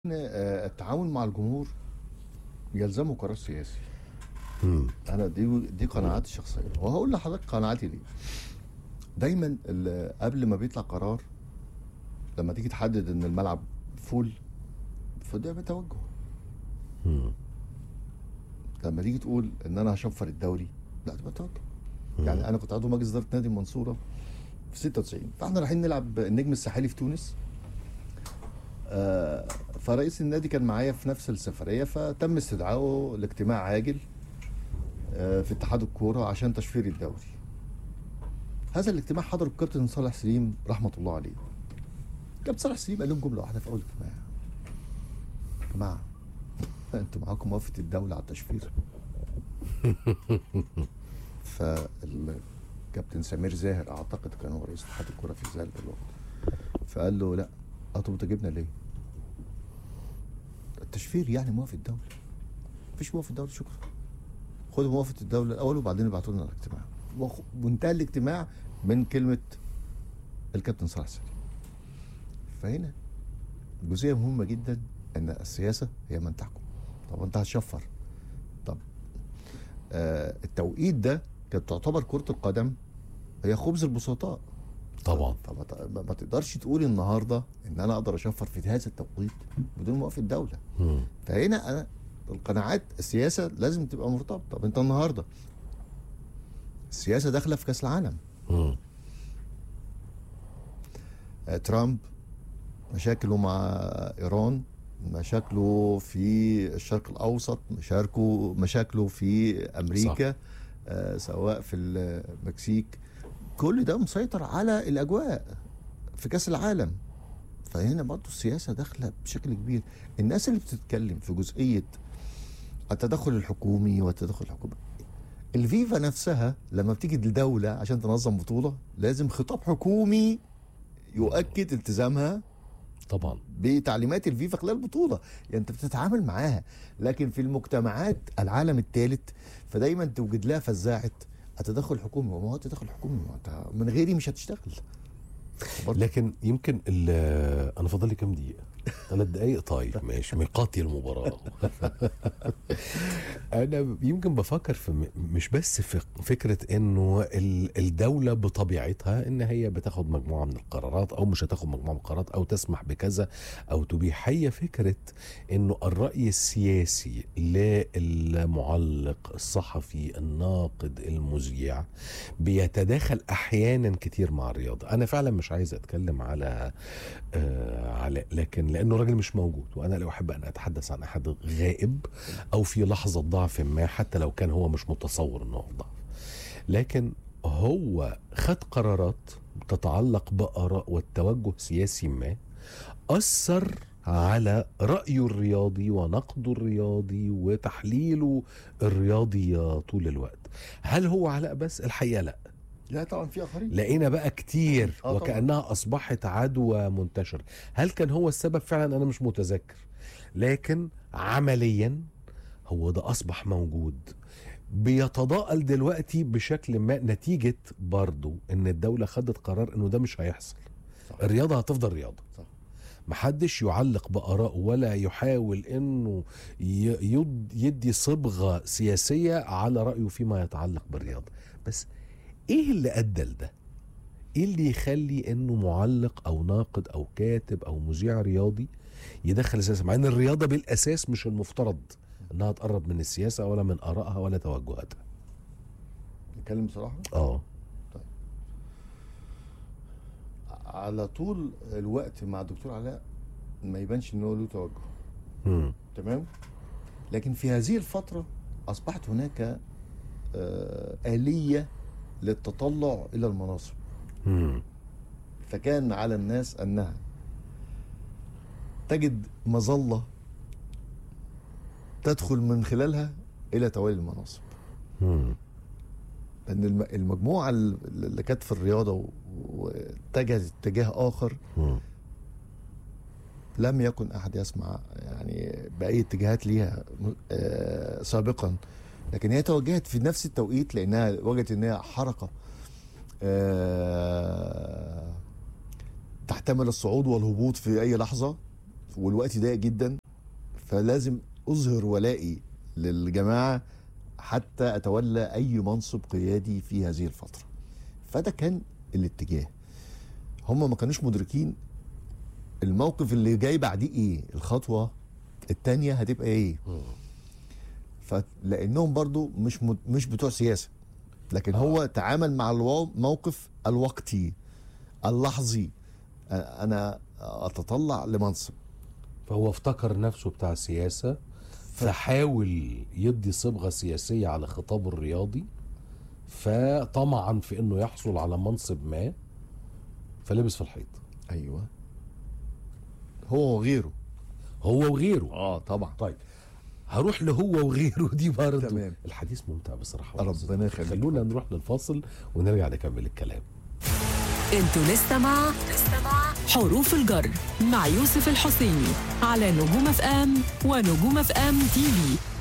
آه، التعاون مع الجمهور يلزمه قرار سياسي مم. انا دي دي قناعاتي الشخصيه وهقول لحضرتك قناعاتي ليه دايما ال- قبل ما بيطلع قرار لما تيجي تحدد ان الملعب فول فده بتوجه مم. لما تيجي تقول ان انا هشفر الدوري لا ده توجه يعني انا كنت عضو مجلس اداره نادي المنصوره في 96 فاحنا رايحين نلعب النجم الساحلي في تونس آه، فرئيس النادي كان معايا في نفس السفريه فتم استدعائه لاجتماع عاجل آه، في اتحاد الكوره عشان تشفير الدوري هذا الاجتماع حضر الكابتن صالح سليم رحمه الله عليه كابتن صالح سليم قال لهم جمله واحده في اول اجتماع يا جماعه انتوا معاكم موافقه الدوله على التشفير فالكابتن سمير زاهر اعتقد كان هو رئيس اتحاد الكوره في ذلك الوقت فقال له لا اه طب انت جبنا ليه؟ التشفير يعني موافقه الدوله مفيش موافقه الدوله شكرا خدوا موافقه الدوله الاول وبعدين ابعتوا لنا الاجتماع وخ- وانتهى الاجتماع من كلمه الكابتن صالح سليم فهنا جزئيه مهمه جدا ان السياسه هي من تحكم طب انت هتشفر طب آه التوقيت ده كانت تعتبر كره القدم هي خبز البسطاء طبعا فما ت- ما ما تقدرش تقول النهارده ان انا اقدر اشفر في هذا التوقيت بدون موافقه الدوله مم. فهنا انا القناعات السياسه لازم تبقى مرتبطه طب انت النهارده السياسه داخله في كاس العالم مم. آه، ترامب مشاكله مع ايران مشاكله في الشرق الاوسط مشاكله مشاكله في امريكا آه سواء في المكسيك كل ده مسيطر على الاجواء في كاس العالم فهنا برضه السياسه داخله بشكل كبير الناس اللي بتتكلم في جزئيه التدخل الحكومي والتدخل الحكومي الفيفا نفسها لما بتيجي الدوله عشان تنظم بطوله لازم خطاب حكومي يؤكد التزامها طبعا بتعليمات الفيفا خلال البطوله يعني انت بتتعامل معاها لكن في المجتمعات العالم الثالث فدايما توجد لها فزاعه التدخل الحكومي وما هو التدخل الحكومي ما انت من غيري مش هتشتغل برضه لكن يمكن ال- انا فاضل لي كام دقيقه ثلاث دقائق طيب ماشي ميقاتي المباراه انا يمكن بفكر في م- مش بس في فكره انه ال- الدوله بطبيعتها ان هي بتاخد مجموعه من القرارات او مش هتاخد مجموعه من القرارات او تسمح بكذا او تبيح هي فكره انه الراي السياسي للمعلق الصحفي الناقد المذيع بيتداخل احيانا كتير مع الرياضه انا فعلا مش عايز اتكلم على آه علاء لكن لانه راجل مش موجود وانا لا احب ان اتحدث عن احد غائب او في لحظه ضعف ما حتى لو كان هو مش متصور انه ضعف لكن هو خد قرارات تتعلق باراء والتوجه سياسي ما اثر على رايه الرياضي ونقده الرياضي وتحليله الرياضي طول الوقت هل هو علاء بس الحقيقه لا لا طبعا في اخرين لقينا بقى كتير آه طبعاً. وكأنها أصبحت عدوى منتشرة هل كان هو السبب فعلا أنا مش متذكر لكن عمليا هو ده أصبح موجود بيتضاءل دلوقتي بشكل ما نتيجة برضو ان الدولة خدت قرار انه ده مش هيحصل صح. الرياضة هتفضل رياضة صح. محدش يعلق بآرائه ولا يحاول انه ي- يد- يدي صبغة سياسية على رأيه فيما يتعلق بالرياضة بس ايه اللي ادى لده ايه اللي يخلي انه معلق او ناقد او كاتب او مذيع رياضي يدخل السياسه مع ان الرياضه بالاساس مش المفترض انها تقرب من السياسه ولا من ارائها ولا توجهاتها نتكلم بصراحه اه على طول الوقت مع الدكتور علاء ما يبانش ان هو له توجه مم. تمام لكن في هذه الفترة أصبحت هناك آه، آلية للتطلع إلى المناصب مم. فكان على الناس أنها تجد مظلة تدخل من خلالها إلى توالي المناصب مم. لأن الم- المجموعة اللي كانت في الرياضة و- واتجهت اتجاه آخر مم. لم يكن احد يسمع يعني باي اتجاهات ليها آه، سابقا لكن هي توجهت في نفس التوقيت لانها وجدت ان هي حركه آه، تحتمل الصعود والهبوط في اي لحظه والوقت ضيق جدا فلازم اظهر ولائي للجماعه حتى اتولى اي منصب قيادي في هذه الفتره فده كان الاتجاه هم ما كانوش مدركين الموقف اللي جاي بعديه ايه الخطوه التانية هتبقى ايه فلانهم برضو مش مد... مش بتوع سياسه لكن آه. هو تعامل مع الموقف الوقتي اللحظي أ- انا اتطلع لمنصب فهو افتكر نفسه بتاع سياسة فحاول يدي صبغة سياسية على خطابه الرياضي فطمعا في انه يحصل على منصب ما فلبس في الحيط ايوه هو وغيره هو وغيره اه طبعا طيب هروح لهو وغيره دي برضه تمام. الحديث ممتع بصراحة ربنا يخليك. خلونا نروح للفاصل ونرجع نكمل الكلام انتوا لسه مع حروف الجر مع يوسف الحسيني على نجوم اف ام ونجوم اف ام تي في